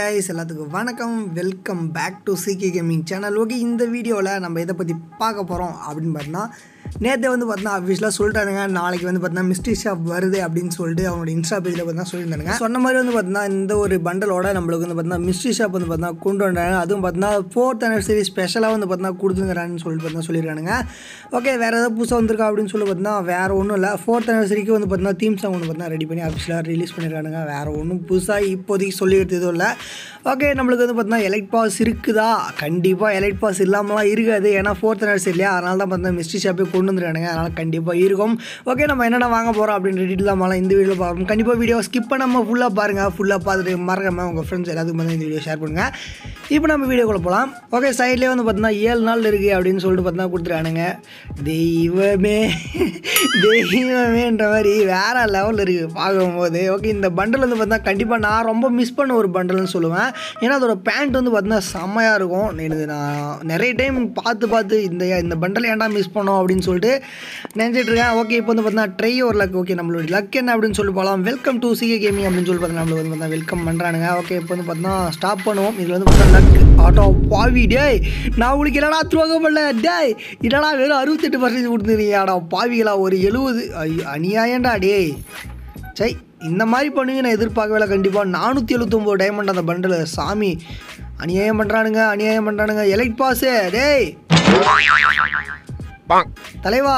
guys எல்லாத்துக்கும் வணக்கம் welcome back to CK gaming channel okay இந்த வீடியோவில் நம்ம எதை பற்றி பார்க்க போகிறோம் அப்படின்னு பார்த்தீங்கன்னா நேற்று வந்து பார்த்தீங்கன்னா அஃபிஷியலாக சொல்லிட்டானுங்க நாளைக்கு வந்து பார்த்தீங்கன்னா மிஸ்ட்ரி ஷாப் வருது அப்படின்னு சொல்லிட்டு அவனோட இன்ஸ்டா பேஜில் பார்த்தீங்கன்னா சொல்லியிருந்தாங்க சொன்ன மாதிரி வந்து பார்த்தீங்கன்னா இந்த ஒரு பண்டலோட நம்மளுக்கு வந்து பார்த்தீங்கன்னா மிஸ்ட்ரி ஷாப் வந்து பார்த்தீங்கன்னா கொண்டு வந்தாங்க அதுவும் பார்த்தீங்கன்னா ஃபோர்த் அனிவர்சரி ஸ்பெஷலாக வந்து பார்த்தீங்கன்னா கொடுத்துங்கிறான்னு சொல்லிட்டு பார்த்தீங்கன்னா சொல்லியிருக்கானுங்க ஓகே வேறு ஏதாவது புதுசாக வந்திருக்கா அப்படின்னு சொல்லி பார்த்தீங்கன்னா வேறு ஒன்றும் இல்லை ஃபோர்த் அனிவர்சரிக்கு வந்து பார்த்தீங்கன்னா தீம் சாங் வந்து பார்த்தீங்கன்னா ரெடி பண்ணி அஃபிஷியலாக ரிலீஸ் பண்ணியிருக்கானுங்க வேறு ஒன்றும் புதுசாக இப்போதைக்கு சொல்லிக்கிறது எதுவும் இல்லை ஓகே நம்மளுக்கு வந்து பார்த்தீங்கன்னா எலைட் பாஸ் இருக்குதா கண்டிப்பாக எலைட் பாஸ் இல்லாமலாம் இருக்காது ஏன்னா ஃபோர்த் அனிவர்சரி இல்லையா அதனால தான் பார்த்தீங்கன்னா மிஸ்ட்ரி ஷாப்பே கொண்டு வந்துருக்கானுங்க அதனால் கண்டிப்பாக இருக்கும் ஓகே நம்ம என்னென்ன வாங்க போகிறோம் அப்படின்னு டீட்டெயில் தான் இந்த வீடியோவில் பார்ப்போம் கண்டிப்பாக வீடியோ ஸ்கிப் பண்ணாமல் ஃபுல்லாக பாருங்கள் ஃபுல்லாக பார்த்துட்டு மறக்காம உங்கள் ஃப்ரெண்ட்ஸ் எல்லாத்துக்கும் வந்து இந்த வீடியோ ஷேர் பண்ணுங்கள் இப்போ நம்ம வீடியோக்குள்ளே போகலாம் ஓகே சைட்லேயே வந்து பார்த்தீங்கன்னா ஏழு நாள் இருக்குது அப்படின்னு சொல்லிட்டு பார்த்தீங்கன்னா கொடுத்துருக்கானுங்க தெய்வமே தெய்வமேன்ற மாதிரி வேறு லெவலில் இருக்குது பார்க்கும்போது ஓகே இந்த பண்டல் வந்து பார்த்தீங்கன்னா கண்டிப்பாக நான் ரொம்ப மிஸ் பண்ண ஒரு பண்டல்னு சொல்லுவேன் ஏன்னா அதோட பேண்ட் வந்து பார்த்தீங்கன்னா செம்மையாக இருக்கும் எனக்கு நான் நிறைய டைம் பார்த்து பார்த்து இந்த இந்த பண்டல் ஏன்டா மிஸ் பண்ணோம் அப்படின்னு சொல்லிட்டு நினச்சிட்டு இருக்கேன் ஓகே இப்போ வந்து பார்த்தீங்கன்னா ட்ரை ஒரு லக் ஓகே நம்மளோட லக் என்ன அப்படின்னு சொல்லி போகலாம் வெல்கம் டு சிகே கேமிங் அப்படின்னு சொல்லி பார்த்தீங்கன்னா நம்மளுக்கு வந்து பார்த்தீங்கன்னா வெல்கம் பண்ணுறானுங்க ஓகே இப்போ வந்து பார்த்தீங்கன்னா ஸ்டாப் பண்ணுவோம் இதில் வந்து பார்த்தீங்கன்னா லக் ஆட்டோ பாவி டேய் நான் உங்களுக்கு என்னடா துரோகம் பண்ணல டேய் என்னடா வெறும் அறுபத்தெட்டு பர்சன்டேஜ் கொடுத்துருக்கீங்கடா பாவிகளா ஒரு எழுபது அநியாயம்டா டேய் சை இந்த மாதிரி பண்ணுவீங்க நான் எதிர்பார்க்கவே இல்லை கண்டிப்பாக நானூற்றி எழுபத்தொம்போது டைமண்ட் அந்த பண்டில் சாமி அநியாயம் பண்ணுறானுங்க அநியாயம் பண்ணுறானுங்க எலைட் பாஸு டேய் தலைவா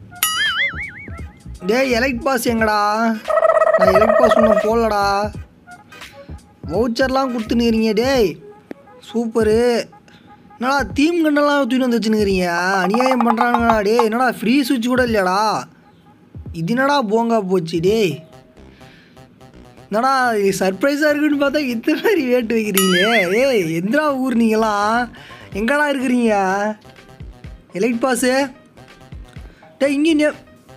டேய் எலைட் பாஸ் எங்கடா நான் எலைட் பாஸ் ஒன்றும் போடலடா வவுச்சர்லாம் கொடுத்துனுக்கிறீங்க டேய் சூப்பரு என்னடா தீம் கண்ணெல்லாம் தூக்கி வந்து வச்சுனுக்கிறீங்க அநியாயம் பண்ணுறானுங்கடா டேய் என்னடா ஃப்ரீ சுவிட்ச் கூட இல்லையாடா இது என்னடா போங்கா போச்சு டேய் என்னடா சர்ப்ரைஸாக இருக்குன்னு பார்த்தா இத்தனை மாதிரி வேட்டு வைக்கிறீங்களே ஏய் எந்தடா ஊர் நீங்களாம் எங்கடா இருக்கிறீங்க எலைட் பாஸு டே இங்கே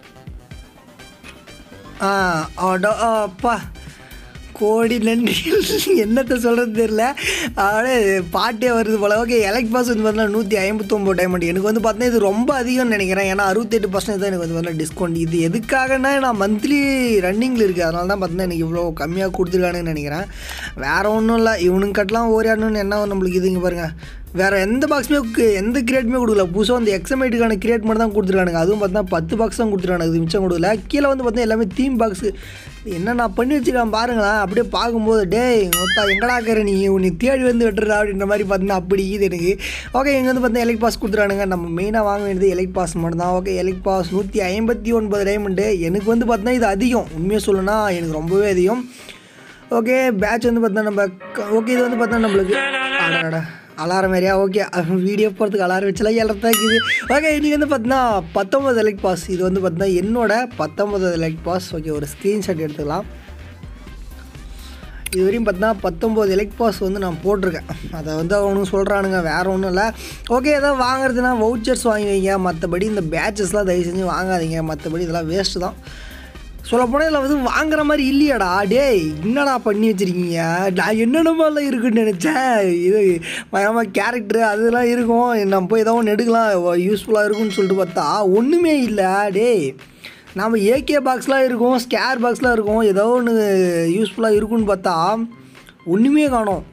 ஆ அடா அப்பா கோடி நன்றிகள் என்னத்தை சொல்கிறது தெரில அப்படியே பாட்டே வருது போல் ஓகே எலக்ட் பாஸ் வந்து பார்த்தீங்கன்னா நூற்றி ஐம்பத்தொம்போது டைமண்ட் எனக்கு வந்து பார்த்தீங்கன்னா இது ரொம்ப அதிகம்னு நினைக்கிறேன் ஏன்னா அறுபத்தெட்டு பர்சன்ட் தான் எனக்கு வந்து பார்த்தீங்கன்னா டிஸ்கவுண்ட் இது எதுக்காகனா நான் மந்த்லி ரன்னிங்கில் இருக்குது அதனால தான் பார்த்தீங்கன்னா எனக்கு இவ்வளோ கம்மியாக கொடுத்துருக்கானுன்னு நினைக்கிறேன் வேறு ஒன்றும் இல்லை இவனுங்க கட்டலாம் ஓரியாடணும்னு என்ன நம்மளுக்கு இதுங்க பாருங்கள் வேறு எந்த பாக்ஸுமே எந்த கிரேட்டுமே கொடுக்கல புதுசாக வந்து எக்ஸமேட்டுக்கான கிரியேட் மட்டும் தான் கொடுத்துருக்கானுங்க அதுவும் பார்த்தீங்கன்னா பத்து பாக்ஸ் தான் கொடுத்துருக்கானுங்க இது மிச்சம் கொடுக்கல கீழே வந்து பார்த்தீங்கன்னா எல்லாமே தீம் பாக்ஸு என்ன நான் பண்ணி வச்சுருக்கேன் பாருங்களேன் அப்படியே பார்க்கும்போது டேய் மொத்தம் எங்கடா இருக்கிற நீ உன்னை தேடி வந்து வெட்டுறா அப்படின்ற மாதிரி பார்த்தீங்கன்னா அப்படி இது எனக்கு ஓகே இங்கே வந்து பார்த்தீங்கன்னா எலக்ட் பாஸ் கொடுத்துருக்கானுங்க நம்ம மெயினாக வாங்க வேண்டியது எலக்ட் பாஸ் மட்டும் தான் ஓகே எலக்ட் பாஸ் நூற்றி ஐம்பத்தி ஒன்பது டைமண்டு எனக்கு வந்து பார்த்தீங்கன்னா இது அதிகம் உண்மையாக சொல்லணும்னா எனக்கு ரொம்பவே அதிகம் ஓகே பேட்ச் வந்து பார்த்தா நம்ம ஓகே இது வந்து பார்த்தா நம்மளுக்கு அடடா அலாரம் மாதிரியா ஓகே வீடியோ போகிறதுக்கு அலாரம் வச்சலாம் எல்லாம் இருக்குது ஓகே இன்றைக்கி வந்து பார்த்தீங்கன்னா பத்தொம்பது எலக்ட் பாஸ் இது வந்து பார்த்தீங்கன்னா என்னோட பத்தொம்பது எலக்ட் பாஸ் ஓகே ஒரு ஸ்க்ரீன்ஷாட் எடுத்துக்கலாம் இது வரையும் பார்த்தீங்கன்னா பத்தொம்போது எலக்ட் பாஸ் வந்து நான் போட்டிருக்கேன் அதை வந்து அவனும் சொல்கிறானுங்க வேறு ஒன்றும் இல்லை ஓகே ஏதாவது வாங்குறதுனா வவுச்சர்ஸ் வாங்கி வைங்க மற்றபடி இந்த பேட்சஸ்லாம் தயவு செஞ்சு வாங்காதீங்க மற்றபடி இதெல்லாம் வேஸ்ட்டு தான் சொல்லப்போனால் இதில் வந்து வாங்குற மாதிரி இல்லையாடா டேய் என்னடா பண்ணி வச்சுருக்கீங்க நான் என்னென்னமாலாம் இருக்குன்னு நினச்சேன் இது பயமாக கேரக்டரு அதெல்லாம் இருக்கும் நம்ம போய் ஏதோ ஒன்று எடுக்கலாம் யூஸ்ஃபுல்லாக இருக்கும்னு சொல்லிட்டு பார்த்தா ஒன்றுமே இல்லை டேய் நாம் ஏகே பாக்ஸ்லாம் இருக்கும் ஸ்கேர் பாக்ஸ்லாம் இருக்கும் ஏதோ ஒன்று யூஸ்ஃபுல்லாக இருக்குன்னு பார்த்தா ஒன்றுமே காணும்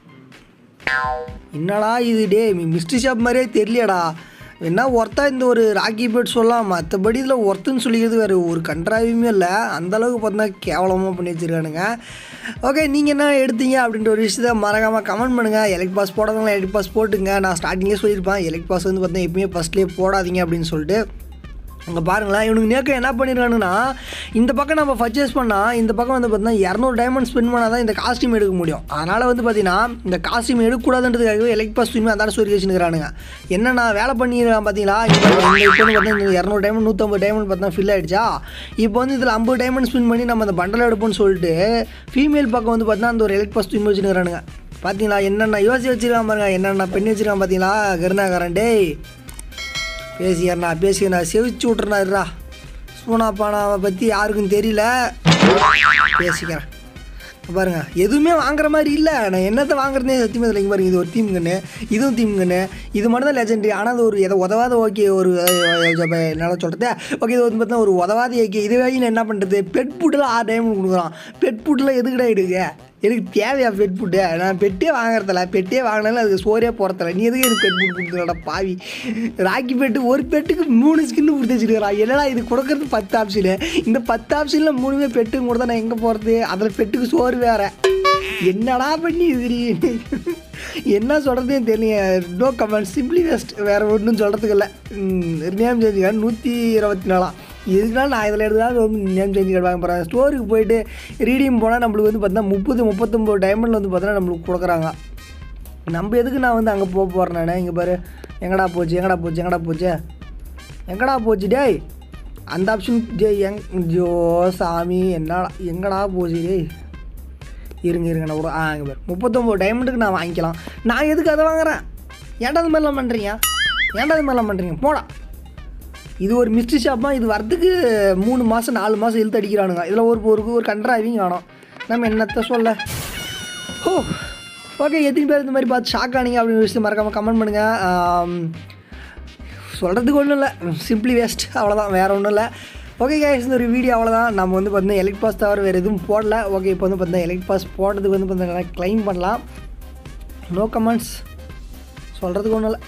என்னடா இது டே மிஸ்ட்ரி ஷாப் மாதிரியே தெரியலையடா என்ன ஒர்த்தா இந்த ஒரு ராக்கி பேட் சொல்லலாம் மற்றபடி இதில் ஒர்த்துன்னு சொல்லிக்கிறது வேறு ஒரு கன்றாவியுமே இல்லை அந்தளவுக்கு பார்த்தீங்கன்னா கேவலமாக பண்ணி வச்சுருக்கானுங்க ஓகே நீங்கள் என்ன எடுத்தீங்க அப்படின்ற ஒரு விஷயத்த மறக்காமல் கமெண்ட் பண்ணுங்கள் எலக்ட் பாஸ் போடாதவங்களா எலக்ட் பாஸ் போட்டுங்க நான் ஸ்டார்டிங்கே சொல்லியிருப்பேன் எலக்ட் பாஸ் வந்து பார்த்தீங்கன்னா எப்பயுமே ஃபஸ்ட்லேயே போடாதீங்க அப்படின்னு சொல்லிட்டு அங்கே பாருங்களேன் இவனுக்கு நேக்க என்ன பண்ணியிருக்கானுன்னா இந்த பக்கம் நம்ம பர்ச்சேஸ் பண்ணால் இந்த பக்கம் வந்து பார்த்தீங்கன்னா இரநூறு டைமண்ட் ஸ்பெண்ட் பண்ணால் தான் இந்த காஸ்டியூம் எடுக்க முடியும் அதனால் வந்து பார்த்தீங்கன்னா இந்த காஸ்டியூம் எடுக்கக்கூடாதுன்றதுக்காகவே எலக்ட் பாஸ் தூய்மை அதான் சொல்லி வச்சுருக்கானுங்க என்னென்னா வேலை பண்ணிடுறான் பார்த்தீங்களா இப்போ இப்போ வந்து பார்த்தீங்கன்னா இந்த இரநூறு டைமண்ட் நூற்றம்பது டைமண்ட் பார்த்தா ஃபில் ஆகிடுச்சா இப்போ வந்து இதில் ஐம்பது டைமண்ட் ஸ்பெண்ட் பண்ணி நம்ம அந்த பண்டல் எடுப்போம்னு சொல்லிட்டு ஃபீமேல் பக்கம் வந்து பார்த்தீங்கன்னா அந்த ஒரு எலக்ட் பாஸ் தூய்மை வச்சுருக்கானுங்க பார்த்தீங்களா என்னென்ன யோசிச்சு வச்சுருக்கான் பாருங்க என்னென்ன பண்ணி வச்சுருக்கான் பார்த்தீங்களா கருணாகரன் டேய் பேசிக்கிறண்ணா பேசிக்கிறா செவிச்சு விட்றா சூனா பானாவை பற்றி யாருக்கும் தெரியல பேசிக்கிறேன் பாருங்க எதுவுமே வாங்குற மாதிரி இல்லை நான் என்னத்தை வாங்குறதே சத்தியமாக இல்லை பாருங்க இது ஒரு தீம் கண்ணு இதுவும் தீம் கண்ணு இது மட்டும் தான் லெஜெண்டரி ஆனால் அது ஒரு எதை உதவாத ஓகே ஒரு என்னால் சொல்கிறது ஓகே இது வந்து பார்த்தா ஒரு உதவாத ஓகே இதுவே நான் என்ன பண்ணுறது பெட் ஃபுட்டில் ஆறு டைம் கொடுக்குறான் பெட் ஃபுட்டில் எதுக்கிட்ட எடுக்க எனக்கு தேவையா பெட் ஃபுட்டு நான் பெட்டே வாங்குறதில்ல பெட்டே வாங்கினாலும் அதுக்கு சோறே போகிறதில்ல நீ எதுக்கு எனக்கு பெட் ஃபுட் கொடுத்துடா பாவி ராக்கி பெட்டு ஒரு பெட்டுக்கு மூணு ஸ்கின்னு கொடுத்து வச்சுருக்கிறா என்னடா இது கொடுக்கறது பத்து ஆப்ஷனு இந்த பத்து ஆப்ஷனில் மூணுமே பெட்டுக்கு கொடுத்தா நான் எங்கே போகிறது அதில் பெட்டுக்கு சோறு வேறு என்னடா பண்ணி இது என்ன சொல்கிறதே தெரியல நோ கமெண்ட் சிம்பிளி வேஸ்ட் வேறு ஒன்றும் சொல்கிறதுக்கு இல்லை நேம் சேஞ்சுக்க நூற்றி இருபத்தி நாலாம் இதுக்குனால நான் இதில் எடுத்தாலும் நேம் சேஞ்ச் கார்டு வாங்க போகிறேன் ஸ்டோருக்கு போயிட்டு ரீடிங் போனால் நம்மளுக்கு வந்து பார்த்தீங்கன்னா முப்பது முப்பத்தொம்போது டைமண்டில் வந்து பார்த்தீங்கன்னா நம்மளுக்கு கொடுக்குறாங்க நம்ம எதுக்கு நான் வந்து அங்கே போக போகிறேன் நான் இங்கே பாரு எங்கடா போச்சு எங்கடா போச்சு எங்கடா போச்சு எங்கடா போச்சு டேய் அந்த ஆப்ஷன் ஜே எங் ஜோ சாமி என்னடா எங்கடா போச்சு டேய் இருங்க இருங்க நான் கூட ஆ இங்கே பாரு முப்பத்தொம்போது டைமண்டுக்கு நான் வாங்கிக்கலாம் நான் எதுக்கு அதை வாங்குறேன் ஏன்டா அது மாதிரிலாம் பண்ணுறீங்க ஏன்டா அது மாதிரிலாம் பண்ணுறீங்க போடா இது ஒரு மிஸ்ட்ரி ஷாப்பா இது வரதுக்கு மூணு மாதம் நாலு மாதம் இழுத்து அடிக்கிறானுங்க இதில் ஒரு ஒரு ஒரு கண்ட்ராவிங் காணும் நம்ம என்னத்த சொல்ல ஓ ஓகே எத்தனை பேர் இந்த மாதிரி பார்த்து ஷாக் ஆனீங்க அப்படின்னு விஷயம் மறக்காமல் கமெண்ட் பண்ணுங்கள் சொல்கிறதுக்கு ஒன்றும் இல்லை சிம்பிளி வேஸ்ட் அவ்வளோதான் வேறு ஒன்றும் இல்லை ஓகே guys இந்த ஒரு வீடியோ அவ்வளோதான் நம்ம வந்து பார்த்தீங்கன்னா எலக்ட் பாஸ் தவிர வேறு எதுவும் போடல ஓகே இப்போ வந்து பார்த்தீங்கன்னா எலக்ட் பாஸ் போடுறதுக்கு வந்து பார்த்தீங்கன்னா க்ளைம் பண்ணலாம் நோ கமெண்ட்ஸ் சொல்கிறதுக்கு ஒன்றும் இல்லை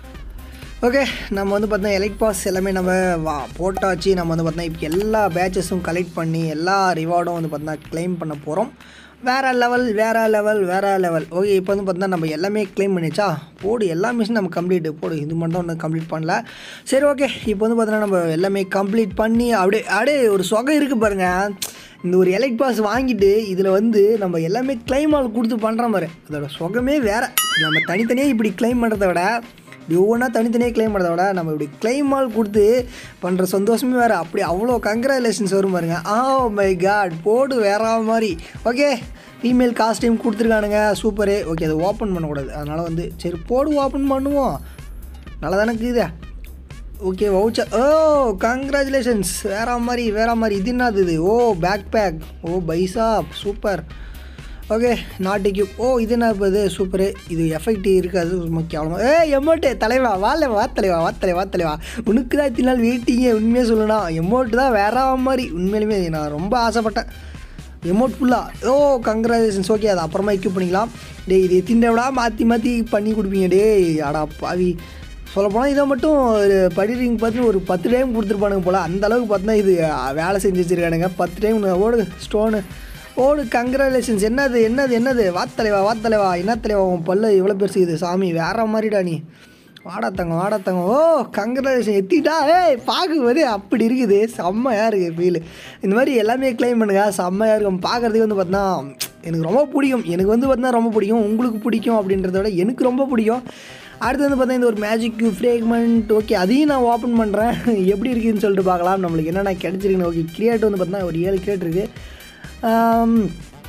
ஓகே நம்ம வந்து பார்த்தீங்கன்னா எலக்ட் பாஸ் எல்லாமே நம்ம வா போட்டாச்சு நம்ம வந்து பார்த்தீங்கன்னா இப்போ எல்லா பேட்சஸும் கலெக்ட் பண்ணி எல்லா ரிவார்டும் வந்து பார்த்தீங்கன்னா க்ளைம் பண்ண போகிறோம் வேறு லெவல் வேறு லெவல் வேறு லெவல் ஓகே இப்போ வந்து பார்த்தீங்கன்னா நம்ம எல்லாமே க்ளைம் பண்ணிச்சா போடு எல்லா மிஷின் நம்ம கம்ப்ளீட் போடு இது மட்டும் தான் ஒன்று கம்ப்ளீட் பண்ணல சரி ஓகே இப்போ வந்து பார்த்தீங்கன்னா நம்ம எல்லாமே கம்ப்ளீட் பண்ணி அப்படியே அப்படியே ஒரு சொகை இருக்குது பாருங்கள் இந்த ஒரு எலக்ட் பாஸ் வாங்கிட்டு இதில் வந்து நம்ம எல்லாமே க்ளைம் ஆள் கொடுத்து பண்ணுற மாதிரி அதோட சுகமே வேறு நம்ம தனித்தனியாக இப்படி க்ளைம் பண்ணுறத விட இப்படி ஒவ்வொன்றா தனித்தனியாக க்ளைம் பண்ணுறத விட நம்ம இப்படி க்ளைம் ஆள் கொடுத்து பண்ணுற சந்தோஷமே வேறு அப்படி அவ்வளோ கங்க்ராச்சுலேஷன்ஸ் வரும் பாருங்க ஆ மை காட் போடு வேற மாதிரி ஓகே ஃபீமேல் காஸ்டியூம் கொடுத்துருக்கானுங்க சூப்பரு ஓகே அதை ஓப்பன் பண்ணக்கூடாது அதனால் வந்து சரி போடு ஓப்பன் பண்ணுவோம் நல்லா தானே இருக்குது ஓகே வவுச்சர் ஓ கங்க்ராச்சுலேஷன்ஸ் வேற மாதிரி வேற மாதிரி இது என்னது இது ஓ பேக் பேக் ஓ பைசா super okay not equip oh இது என்ன இப்போ இது சூப்பரு இது எஃபெக்ட் இருக்காது சும்மா கேவலமாக ஏ எமௌண்ட்டு தலைவா வாழ வா தலைவா வா தலைவா வா தலைவா உனக்கு தான் இத்தனை நாள் வெயிட்டிங்க உண்மையாக சொல்லணும் எமௌண்ட் தான் வேற மாதிரி உண்மையிலுமே நான் ரொம்ப ஆசைப்பட்டேன் எமௌண்ட் ஃபுல்லாக ஓ கங்க்ராச்சுலேஷன்ஸ் ஓகே அதை அப்புறமா எக்யூப் பண்ணிக்கலாம் டேய் இது எத்தனை விடா மாற்றி மாற்றி பண்ணி கொடுப்பீங்க டேய் அடா பாவி சொல்லப்போனால் இதை மட்டும் ஒரு படிரிங் பார்த்து ஒரு பத்து டைம் கொடுத்துருப்பானுங்க போல் அந்த அளவுக்கு பார்த்தா இது அஹ், வேலை செஞ்சு வச்சுருக்கானுங்க பத்து டைம் ஓடு ஸ்டோனு ஓடு கங்க்ராச்சுலேஷன்ஸ் என்னது என்னது என்னது வாத்தலைவா வாத்தலைவா என்ன தலைவா உன் பல்லு இவ்வளோ பெருசு இது சாமி வேற மாதிரிடா நீ வாடா தங்கம் வாடா தங்கம் ஓ கங்க்ராச்சுலேஷன் எத்திட்டா ஏய் பார்க்கும்போது அப்படி இருக்குது செம்மையாக இருக்குது ஃபீல் இந்த மாதிரி எல்லாமே க்ளைம் பண்ணுங்க செம்மையாக இருக்கும் பார்க்குறதுக்கு வந்து பார்த்தா எனக்கு ரொம்ப பிடிக்கும் எனக்கு வந்து பார்த்தா ரொம்ப பிடிக்கும் உங்களுக்கு பிடிக்கும் அப்படின்றத விட எனக்கு ரொம்ப பிடிக்கும் அடுத்து வந்து பார்த்தா இந்த ஒரு மேஜிக் ஃப்ரேக்மெண்ட் ஓகே அதையும் நான் ஓப்பன் பண்ணுறேன் எப்படி இருக்குதுன்னு சொல்லிட்டு பார்க்கலாம் நம்மளுக்கு என்னென்ன கிடச்சிருக்குன்னு ஓகே கிரியேட் வந்து பார்த்தா ஒரு ஏழு கிரியேட் இருக்குது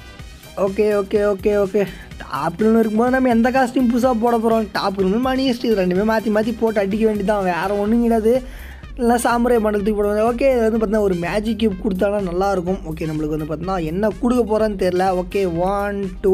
ஓகே ஓகே ஓகே ஓகே டாப்னு இருக்கும்போது நம்ம எந்த காஸ்ட்யூம் புதுசாக போட போகிறோம் டாப்னு மணி ஹிஸ்ட்ரி இது ரெண்டுமே மாற்றி மாற்றி போட்டு அடிக்க வேண்டியதான் வேறு ஒன்றும் கிடையாது இல்லை சாமுரை மண்டலத்துக்கு போடுவாங்க ஓகே இது வந்து பார்த்தீங்கன்னா ஒரு மேஜிக் கியூப் கொடுத்தாலும் நல்லாயிருக்கும் ஓகே நம்மளுக்கு வந்து பார்த்தீங்கன்னா என்ன கொடுக்க போகிறோன்னு தெரில ஓகே ஒன் டூ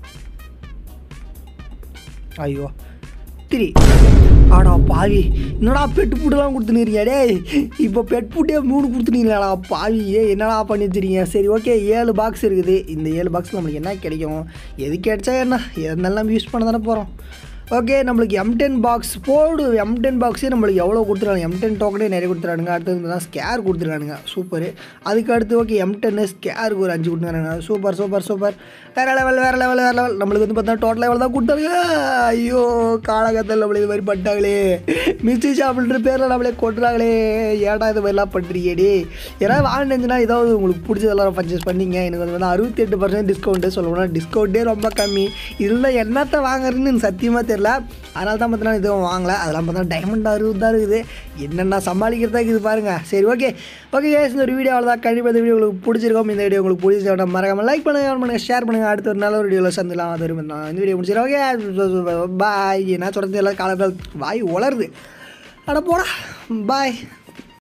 ஐயோ த்ரீ ஆடா பாவி என்னடா பெட் ஃபுட்டெல்லாம் கொடுத்துனீங்க டேய் இப்போ பெட் ஃபுட்டே மூணு கொடுத்துனீங்களாடா பாவி ஏ என்னடா பண்ணி வச்சிருக்கீங்க சரி ஓகே ஏழு பாக்ஸ் இருக்குது இந்த ஏழு பாக்ஸில் நம்மளுக்கு என்ன கிடைக்கும் எது கிடைச்சா என்ன எதனால நம்ம யூஸ் பண்ண தானே போகிறோம் ஓகே நம்மளுக்கு எம் டென் பாக்ஸ் போடு எம் டென் பாக்ஸே நம்மளுக்கு எவ்வளோ கொடுத்துருக்காங்க எம் டென் டோக்கனே நிறைய கொடுத்துருக்கானுங்க அடுத்தது தான் ஸ்கேர் கொடுத்துருக்கானுங்க சூப்பர் அதுக்கு அடுத்து ஓகே எம் டென்னு ஸ்கேருக்கு ஒரு அஞ்சு கொடுத்துருக்கானுங்க சூப்பர் சூப்பர் சூப்பர் வேறு லெவல் வேறு லெவல் வேறு லெவல் நம்மளுக்கு வந்து பார்த்தா டோட்டல் லெவல் தான் கொடுத்தாங்க ஐயோ காலகத்தில் நம்மளுக்கு இது மாதிரி பண்ணிட்டாங்களே மிஸ்டி ஷாப்ன்ற பேரில் நம்மளே கொட்டுறாங்களே ஏடா இது மாதிரிலாம் பண்ணுறீங்கடி யாராவது வாங்கினீங்கன்னா ஏதாவது உங்களுக்கு பிடிச்சதெல்லாம் பர்ச்சேஸ் பண்ணீங்க எனக்கு வந்து வந்து அறுபத்தி எட்டு பர்சன்ட் டிஸ்கவுண்ட்டு சொல்ல போனால் டிஸ்கவுண்ட்டே ரொம்ப கம்மி இதில் என்னத்தை வாங்குறதுன்னு எனக்கு சத்தியமாக தெரில அதனால தான் பார்த்தீங்கன்னா இதுவும் வாங்கல அதெல்லாம் பார்த்தா டைமண்ட் அறுபது தான் இருக்குது என்னென்ன சமாளிக்கிறதா இருக்குது பாருங்கள் சரி ஓகே ஓகே கேஸ் இந்த ஒரு வீடியோ அவ்வளோதான் கண்டிப்பாக இந்த வீடியோ உங்களுக்கு பிடிச்சிருக்கோம் இந்த வீடியோ உங்களுக்கு பிடிச்சிருக்கோம் மறக்காம லைக் பண்ணுங்க comment பண்ணுங்க ஷேர் பண்ணுங்கள் அடுத்த ஒரு நல்ல ஒரு வீடியோவில் சந்திக்கலாம் அது வரைக்கும் நான் இந்த வீடியோ முடிச்சிடும் ஓகே பாய் என்ன சொல்கிறது எல்லாம் காலத்தில் வாய் உளருது அட போடா பாய்